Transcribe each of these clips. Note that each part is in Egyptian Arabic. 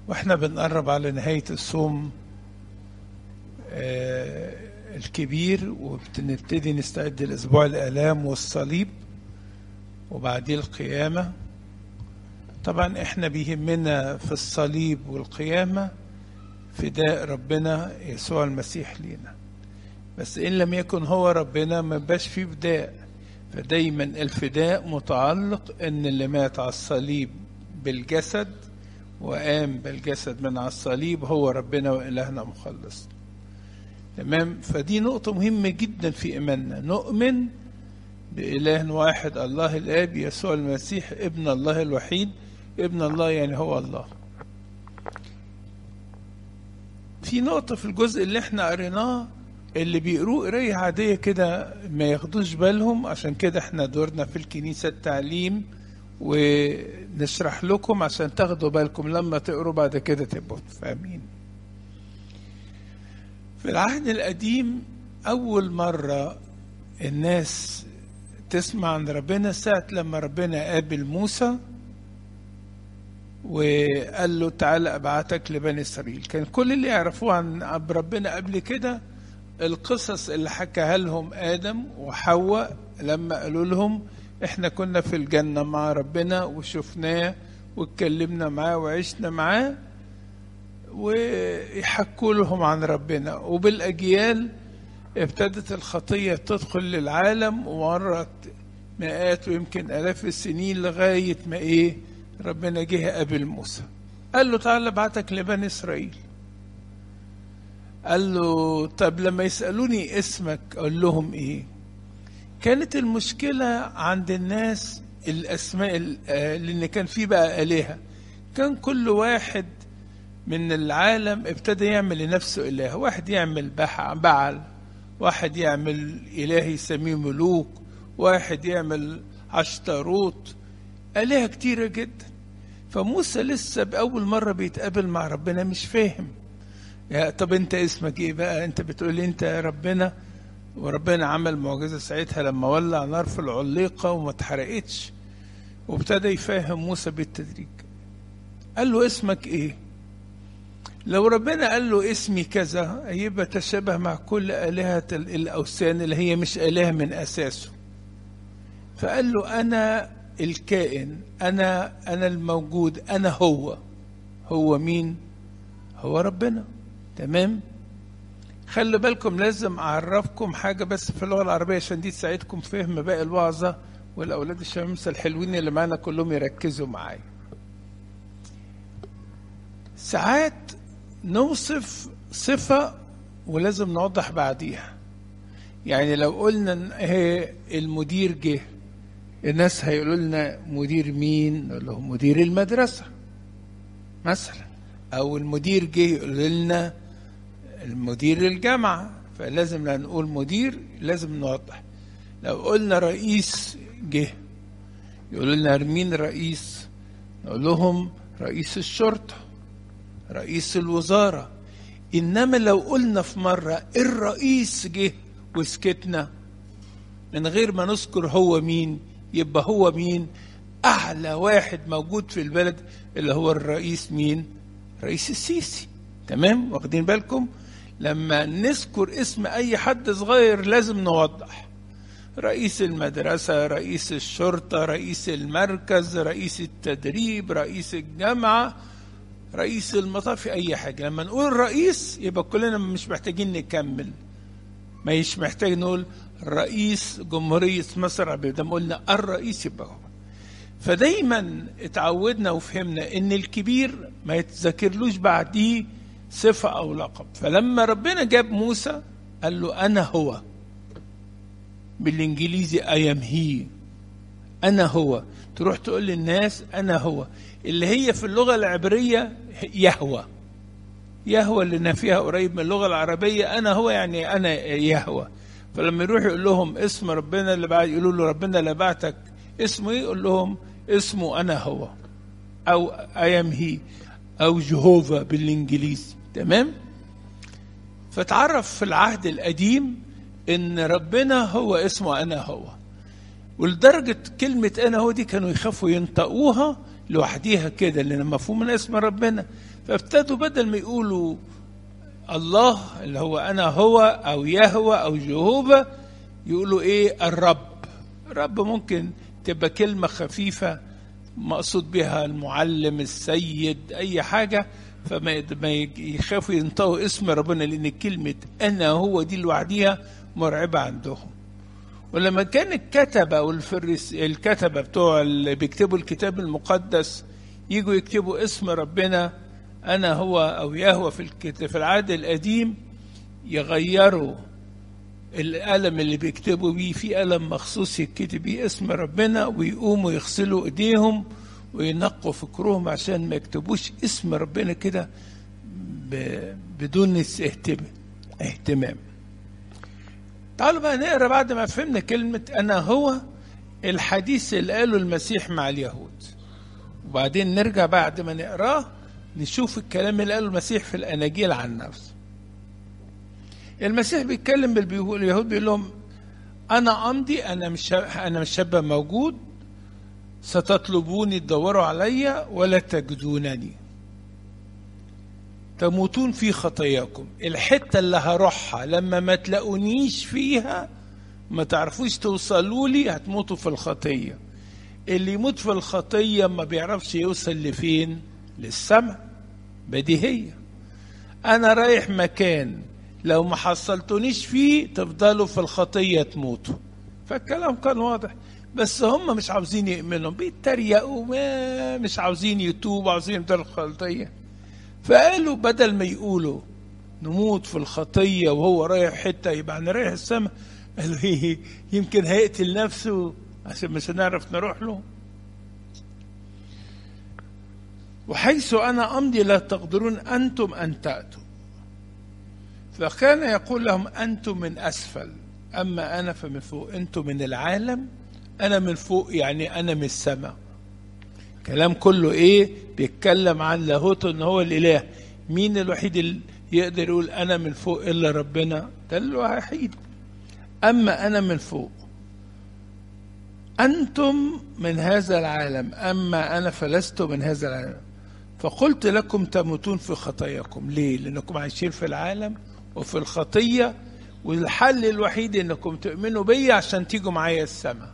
واحنا بنقرب على نهاية الصوم آه، الكبير وبنبتدي نستعد لأسبوع الآلام والصليب وبعديه القيامة طبعا احنا بيهمنا في الصليب والقيامة فداء ربنا يسوع المسيح لينا بس إن لم يكن هو ربنا ما بقاش فيه فداء فدايما الفداء متعلق ان اللي مات على الصليب بالجسد وقام بالجسد من على الصليب هو ربنا وإلهنا مخلص تمام فدي نقطة مهمة جدا في إيماننا نؤمن بإله واحد الله الآب يسوع المسيح ابن الله الوحيد ابن الله يعني هو الله في نقطة في الجزء اللي احنا قريناه اللي بيقروه قراية عادية كده ما ياخدوش بالهم عشان كده احنا دورنا في الكنيسة التعليم ونشرح لكم عشان تاخدوا بالكم لما تقروا بعد كده تبقوا فاهمين في العهد القديم أول مرة الناس تسمع عن ربنا ساعة لما ربنا قابل موسى وقال له تعالى ابعتك لبني اسرائيل كان كل اللي يعرفوه عن عن ربنا قبل كده القصص اللي حكاها لهم ادم وحواء لما قالوا لهم احنا كنا في الجنه مع ربنا وشفناه واتكلمنا معاه وعشنا معاه ويحكوا لهم عن ربنا وبالاجيال ابتدت الخطيه تدخل للعالم ومرت مئات ويمكن الاف السنين لغايه ما ايه ربنا جه قابل موسى قال له تعالى ابعتك لبني اسرائيل قال له طب لما يسالوني اسمك اقول لهم ايه كانت المشكله عند الناس الاسماء ال- آه، لان كان في بقى الهه كان كل واحد من العالم ابتدى يعمل لنفسه اله واحد يعمل بح- بعل واحد يعمل اله يسميه ملوك واحد يعمل عشتروت آلهة كتيرة جدا فموسى لسه بأول مرة بيتقابل مع ربنا مش فاهم يا طب انت اسمك ايه بقى انت بتقول انت يا ربنا وربنا عمل معجزة ساعتها لما ولع نار في العليقة وما اتحرقتش وابتدى يفهم موسى بالتدريج قال له اسمك ايه لو ربنا قال له اسمي كذا يبقى تشابه مع كل آلهة ال- الأوثان اللي هي مش آلهة من أساسه فقال له أنا الكائن أنا أنا الموجود أنا هو هو مين؟ هو ربنا تمام؟ خلي بالكم لازم أعرفكم حاجة بس في اللغة العربية عشان دي تساعدكم فهم باقي الوعظة والأولاد الشمس الحلوين اللي معانا كلهم يركزوا معايا ساعات نوصف صفة ولازم نوضح بعديها يعني لو قلنا إن هي المدير جه الناس هيقولوا لنا مدير مين نقول لهم مدير المدرسة مثلا أو المدير جه يقول لنا المدير الجامعة فلازم لما نقول مدير لازم نوضح لو قلنا رئيس جه يقولوا لنا مين رئيس نقول لهم رئيس الشرطة رئيس الوزارة إنما لو قلنا في مرة الرئيس جه وسكتنا من غير ما نذكر هو مين يبقى هو مين أعلى واحد موجود في البلد اللي هو الرئيس مين رئيس السيسي تمام واخدين بالكم لما نذكر اسم أي حد صغير لازم نوضح رئيس المدرسة رئيس الشرطة رئيس المركز رئيس التدريب رئيس الجامعة رئيس المطار في أي حاجة لما نقول رئيس يبقى كلنا مش محتاجين نكمل مش محتاج نقول رئيس جمهورية مصر بدل قلنا الرئيس يبقى هو فدايما اتعودنا وفهمنا ان الكبير ما يتذكرلوش بعديه صفة او لقب فلما ربنا جاب موسى قال له انا هو بالانجليزي I am he انا هو تروح تقول للناس انا هو اللي هي في اللغة العبرية يهوى يهوى اللي نفيها قريب من اللغة العربية أنا هو يعني أنا يهوى فلما يروح يقول لهم اسم ربنا اللي بعد يقولوا له ربنا اللي بعتك اسمه ايه يقول لهم اسمه أنا هو أو I am he أو جهوفا بالإنجليزي تمام فتعرف في العهد القديم إن ربنا هو اسمه أنا هو ولدرجة كلمة أنا هو دي كانوا يخافوا ينطقوها لوحديها كده لان مفهوم من اسم ربنا فابتدوا بدل ما يقولوا الله اللي هو انا هو او يهوى او جهوبة يقولوا ايه الرب الرب ممكن تبقى كلمة خفيفة مقصود بها المعلم السيد اي حاجة فما ما يخافوا ينطقوا اسم ربنا لان كلمة انا هو دي لوحديها مرعبة عندهم ولما كان الكتبة والفرس الكتبة بتوع اللي بيكتبوا الكتاب المقدس يجوا يكتبوا اسم ربنا أنا هو أو يهوى في الكتاب في العهد القديم يغيروا القلم اللي بيكتبوا بيه في قلم مخصوص يكتب بيه اسم ربنا ويقوموا يغسلوا ايديهم وينقوا فكرهم عشان ما يكتبوش اسم ربنا كده بدون اهتمام تعالوا بقى نقرا بعد ما فهمنا كلمة أنا هو الحديث اللي قاله المسيح مع اليهود وبعدين نرجع بعد ما نقراه نشوف الكلام اللي قاله المسيح في الأناجيل عن نفسه المسيح بيتكلم باليهود بيقول لهم أنا أمضي أنا مش أنا مش شاب موجود ستطلبوني تدوروا عليا ولا تجدونني تموتون في خطاياكم الحتة اللي هروحها لما ما تلاقونيش فيها ما تعرفوش توصلوا لي هتموتوا في الخطية اللي يموت في الخطية ما بيعرفش يوصل لفين للسماء بديهية أنا رايح مكان لو ما حصلتونيش فيه تفضلوا في الخطية تموتوا فالكلام كان واضح بس هم مش عاوزين يؤمنوا بيتريقوا ما مش عاوزين يتوبوا عاوزين يبدأوا الخطية فقالوا بدل ما يقولوا نموت في الخطية وهو رايح حتة يبقى أنا رايح السماء قالوا إيه يمكن هيقتل نفسه عشان مش هنعرف نروح له وحيث أنا أمضي لا تقدرون أنتم أن تأتوا فكان يقول لهم أنتم من أسفل أما أنا فمن فوق أنتم من العالم أنا من فوق يعني أنا من السماء كلام كله إيه بيتكلم عن لاهوته إن هو الإله مين الوحيد اللي يقدر يقول أنا من فوق إلا ربنا ده الوحيد أما أنا من فوق أنتم من هذا العالم أما أنا فلست من هذا العالم فقلت لكم تموتون في خطاياكم ليه لأنكم عايشين في العالم وفي الخطية والحل الوحيد أنكم تؤمنوا بي عشان تيجوا معايا السماء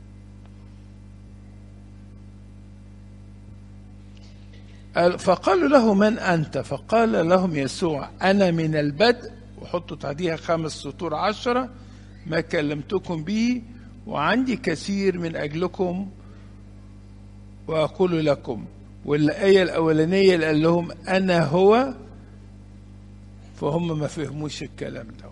فقالوا له من أنت فقال لهم يسوع أنا من البدء وحطوا تحتيها خمس سطور عشرة ما كلمتكم به وعندي كثير من أجلكم وأقول لكم والآية الأولانية اللي قال لهم أنا هو فهم ما فهموش الكلام دوت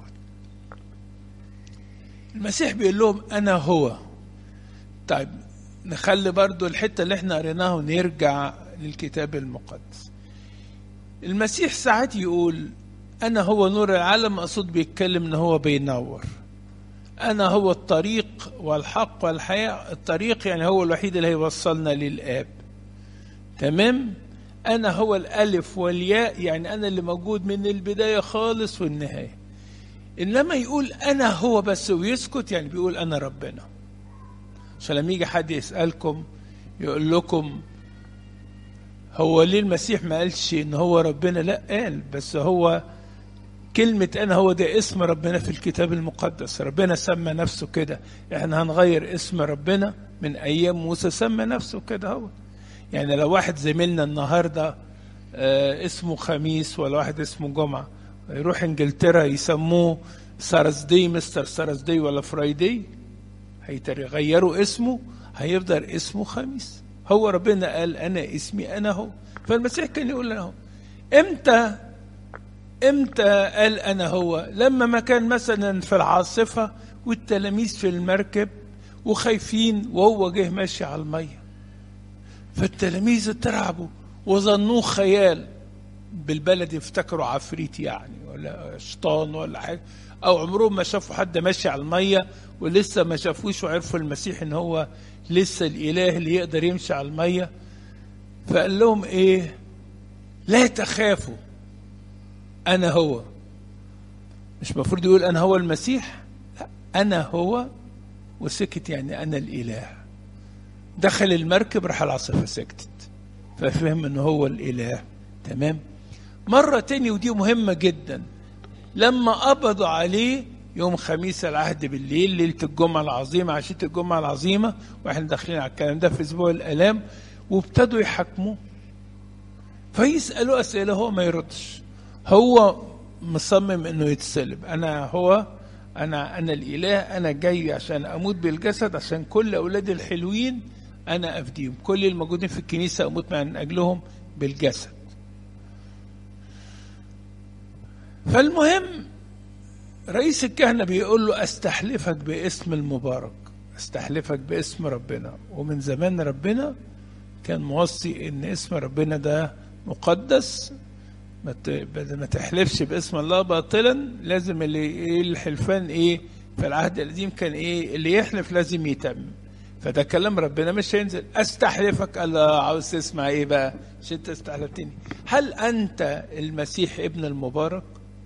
المسيح بيقول لهم أنا هو طيب نخلي برضو الحتة اللي احنا قريناها ونرجع للكتاب المقدس المسيح ساعات يقول أنا هو نور العالم أقصد بيتكلم إن هو بينور أنا هو الطريق والحق والحياة الطريق يعني هو الوحيد اللي هيوصلنا للآب تمام أنا هو الألف والياء يعني أنا اللي موجود من البداية خالص والنهاية إنما يقول أنا هو بس ويسكت يعني بيقول أنا ربنا عشان لما يجي حد يسألكم يقول لكم هو ليه المسيح ما قالش إن هو ربنا لا قال بس هو كلمة أنا هو ده اسم ربنا في الكتاب المقدس ربنا سمى نفسه كده احنا هنغير اسم ربنا من أيام موسى سمى نفسه كده هو يعني لو واحد زميلنا النهاردة آه اسمه خميس ولا واحد اسمه جمعة يروح انجلترا يسموه سارسدي مستر سارسدي ولا فرايدي هيغيروا اسمه هيفضل اسمه خميس هو ربنا قال أنا اسمي أنا هو فالمسيح كان يقول له امتى امتى قال انا هو لما ما كان مثلا في العاصفه والتلاميذ في المركب وخايفين وهو جه ماشي على الميه فالتلاميذ اترعبوا وظنوه خيال بالبلد افتكروا عفريت يعني ولا شيطان ولا حاجه او عمرهم ما شافوا حد ماشي على الميه ولسه ما شافوش وعرفوا المسيح ان هو لسه الاله اللي يقدر يمشي على الميه فقال لهم ايه لا تخافوا أنا هو مش المفروض يقول أنا هو المسيح لا أنا هو وسكت يعني أنا الإله دخل المركب راح العاصفة سكتت ففهم ان هو الاله تمام مرة تاني ودي مهمة جدا لما قبضوا عليه يوم خميس العهد بالليل ليلة الجمعة العظيمة عشية الجمعة العظيمة واحنا داخلين على الكلام ده في اسبوع الالام وابتدوا يحاكموه فيسألوا أسئلة هو ما يردش هو مصمم انه يتسلب انا هو انا انا الاله انا جاي عشان اموت بالجسد عشان كل اولادي الحلوين انا افديهم كل الموجودين في الكنيسه اموت من اجلهم بالجسد فالمهم رئيس الكهنه بيقول له استحلفك باسم المبارك استحلفك باسم ربنا ومن زمان ربنا كان موصي ان اسم ربنا ده مقدس ما تحلفش باسم الله باطلا لازم اللي ايه الحلفان ايه في العهد القديم كان ايه اللي يحلف لازم يتم فده كلام ربنا مش هينزل استحلفك الله عاوز تسمع ايه بقى مش انت استحلفتني هل انت المسيح ابن المبارك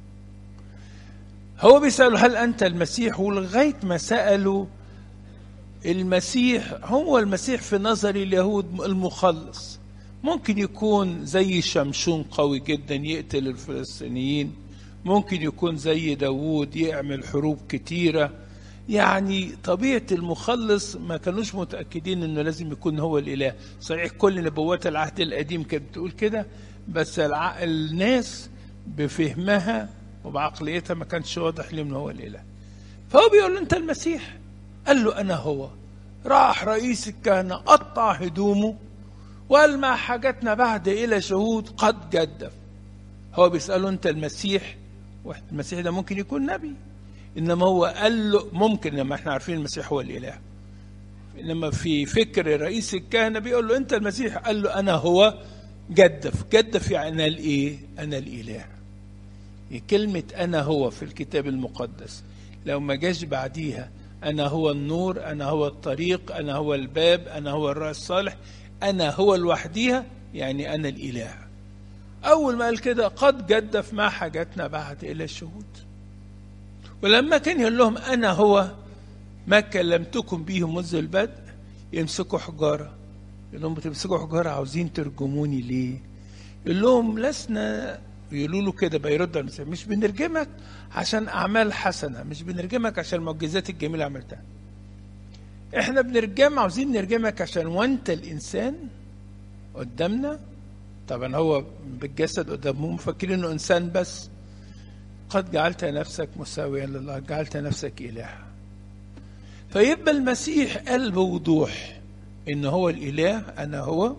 هو بيسأله هل انت المسيح ولغايه ما سألوا المسيح هو المسيح في نظر اليهود المخلص ممكن يكون زي شمشون قوي جدا يقتل الفلسطينيين ممكن يكون زي داوود يعمل حروب كتيرة يعني طبيعة المخلص ما كانوش متأكدين انه لازم يكون هو الإله صحيح كل نبوات العهد القديم كانت بتقول كده بس الع... الناس بفهمها وبعقليتها ما كانش واضح لهم هو الإله فهو بيقول له انت المسيح قال له انا هو راح رئيس الكهنة قطع هدومه وقال ما حاجتنا بعد إلى شهود قد جدف هو بيسأله أنت المسيح واحد المسيح ده ممكن يكون نبي إنما هو قال له ممكن لما احنا عارفين المسيح هو الإله إنما في فكر رئيس الكهنة بيقول له أنت المسيح قال له أنا هو جدف جدف يعني أنا الإيه أنا الإله كلمة أنا هو في الكتاب المقدس لو ما جاش بعديها أنا هو النور أنا هو الطريق أنا هو الباب أنا هو الرأس الصالح أنا هو لوحديها يعني أنا الإله أول ما قال كده قد جدف ما حاجتنا بعد إلى الشهود ولما كان يقول لهم أنا هو ما كلمتكم به منذ البدء يمسكوا حجارة يقول لهم بتمسكوا حجارة عاوزين ترجموني ليه يقول لهم لسنا يقولوا له كده بيرد على المسيح مش بنرجمك عشان أعمال حسنة مش بنرجمك عشان المعجزات الجميلة عملتها احنا بنرجم عاوزين نرجمك عشان وانت الانسان قدامنا طبعا هو بالجسد قدامهم فاكرين انه انسان بس قد جعلت نفسك مساويا لله جعلت نفسك اله فيبقى المسيح قال بوضوح ان هو الاله انا هو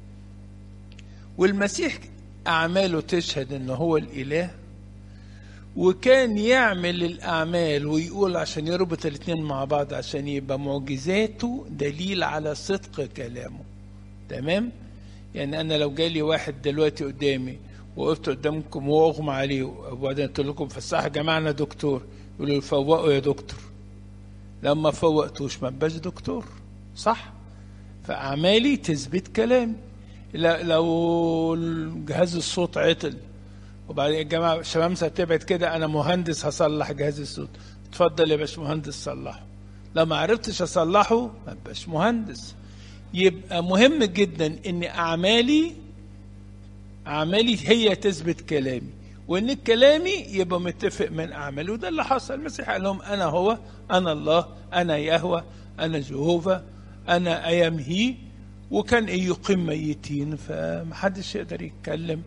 والمسيح اعماله تشهد ان هو الاله وكان يعمل الأعمال ويقول عشان يربط الاثنين مع بعض عشان يبقى معجزاته دليل على صدق كلامه تمام يعني أنا لو جالي واحد دلوقتي قدامي وقفت قدامكم وأغمى عليه وبعدين قلت لكم في الصحة يا جماعة أنا دكتور يقولوا لي فوقوا يا دكتور لما فوقتوش ما بقاش دكتور صح فأعمالي تثبت كلامي لو جهاز الصوت عطل وبعدين يا جماعه الشمامسه تبعد كده انا مهندس هصلح جهاز الصوت اتفضل يا باشمهندس صلحه لو ما عرفتش اصلحه ما بقاش مهندس يبقى مهم جدا ان اعمالي اعمالي هي تثبت كلامي وان كلامي يبقى متفق من اعمالي وده اللي حصل المسيح قال لهم انا هو انا الله انا يهوى انا جهوفا انا ايام هي وكان يقيم ميتين فمحدش يقدر يتكلم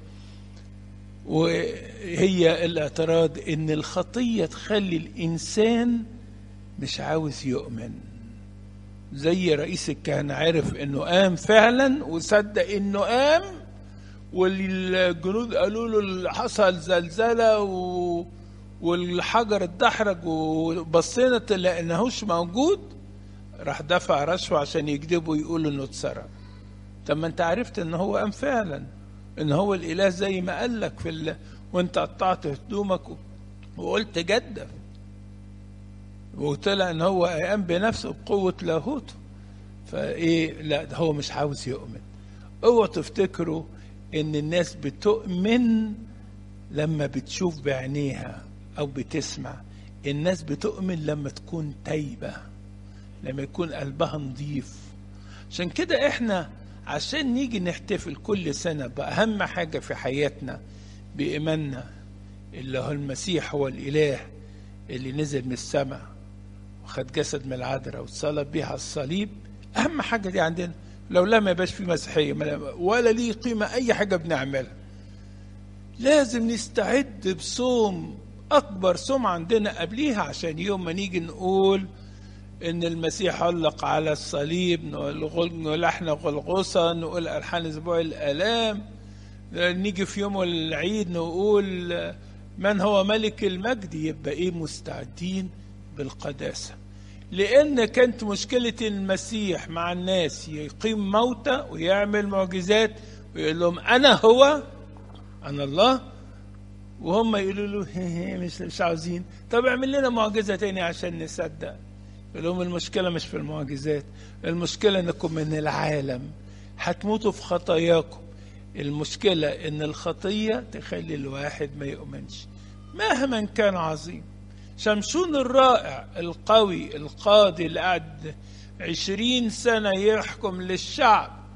وهي الاعتراض ان الخطيه تخلي الانسان مش عاوز يؤمن زي رئيس الكهنة عرف انه قام فعلا وصدق انه قام والجنود قالوا له حصل زلزلة و... والحجر اتدحرج وبصينا لقيناهوش موجود راح دفع رشوة عشان يكذبوا يقولوا انه اتسرق طب ما انت عرفت ان هو قام فعلا ان هو الاله زي ما قال لك في ال... وانت قطعت هدومك وقلت جدف وطلع ان هو قام بنفسه بقوه لاهوته فايه لا ده هو مش عاوز يؤمن اوعوا تفتكروا ان الناس بتؤمن لما بتشوف بعينيها او بتسمع الناس بتؤمن لما تكون تايبه لما يكون قلبها نظيف عشان كده احنا عشان نيجي نحتفل كل سنة بأهم حاجة في حياتنا بإيماننا اللي هو المسيح هو الإله اللي نزل من السماء وخد جسد من العذراء واتصلب بيها على الصليب أهم حاجة دي عندنا لو لا ما يبقاش في مسيحية ولا ليه قيمة أي حاجة بنعملها لازم نستعد بصوم أكبر صوم عندنا قبليها عشان يوم ما نيجي نقول إن المسيح علق على الصليب نقول احنا غلغوصة نقول ألحان أسبوع الآلام نيجي في يوم العيد نقول من هو ملك المجد يبقى إيه مستعدين بالقداسة لأن كانت مشكلة المسيح مع الناس يقيم موتى ويعمل معجزات ويقول لهم أنا هو أنا الله وهم يقولوا له مش مش عاوزين طب اعمل لنا معجزة تاني عشان نصدق يقول لهم المشكلة مش في المعجزات المشكلة انكم من العالم هتموتوا في خطاياكم المشكلة ان الخطية تخلي الواحد ما يؤمنش مهما كان عظيم شمشون الرائع القوي القاضي اللي قعد عشرين سنة يحكم للشعب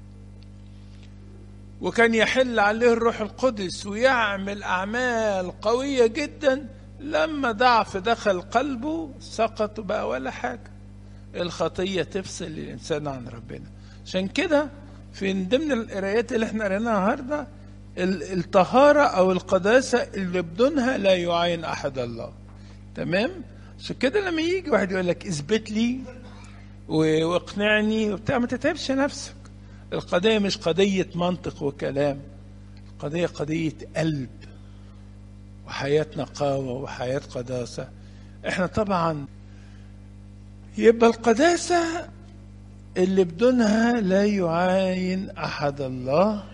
وكان يحل عليه الروح القدس ويعمل أعمال قوية جدا لما ضعف دخل قلبه سقط بقى ولا حاجة الخطية تفصل الإنسان عن ربنا عشان كده في ضمن القرايات اللي احنا قريناها النهارده الطهارة أو القداسة اللي بدونها لا يعاين أحد الله تمام عشان كده لما يجي واحد يقول لك اثبت لي واقنعني وبتاع ما تتعبش نفسك القضية مش قضية منطق وكلام القضية قضية قلب وحياة نقاوة وحياة قداسة احنا طبعا يبقى القداسة اللي بدونها لا يعاين أحد الله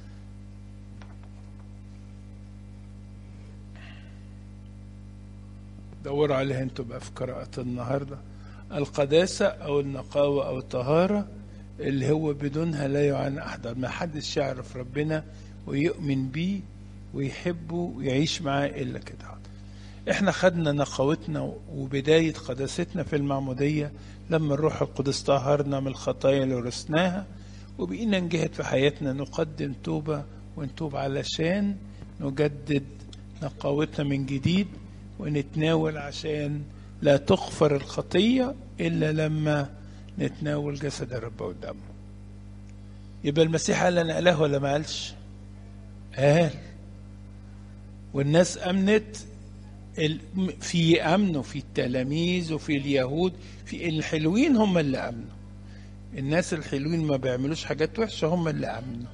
دوروا عليها انتوا بقى في قراءة النهاردة القداسة أو النقاوة أو الطهارة اللي هو بدونها لا يعان أحد ما حدش يعرف ربنا ويؤمن بيه ويحبه ويعيش معاه إلا كده احنا خدنا نقاوتنا وبداية قداستنا في المعمودية لما الروح القدس طهرنا من الخطايا اللي ورثناها وبقينا نجهد في حياتنا نقدم توبة ونتوب علشان نجدد نقاوتنا من جديد ونتناول عشان لا تغفر الخطية إلا لما نتناول جسد الرب ودمه يبقى المسيح قال أنا إله ولا ما قالش؟ قال والناس أمنت في أمنوا في التلاميذ وفي اليهود في الحلوين هم اللي أمنوا الناس الحلوين ما بيعملوش حاجات وحشة هم اللي أمنوا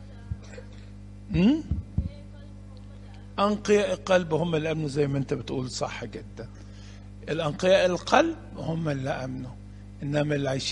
م? أنقياء القلب هم اللي أمنوا زي ما أنت بتقول صح جدا الأنقياء القلب هم اللي أمنوا إنما اللي عايشين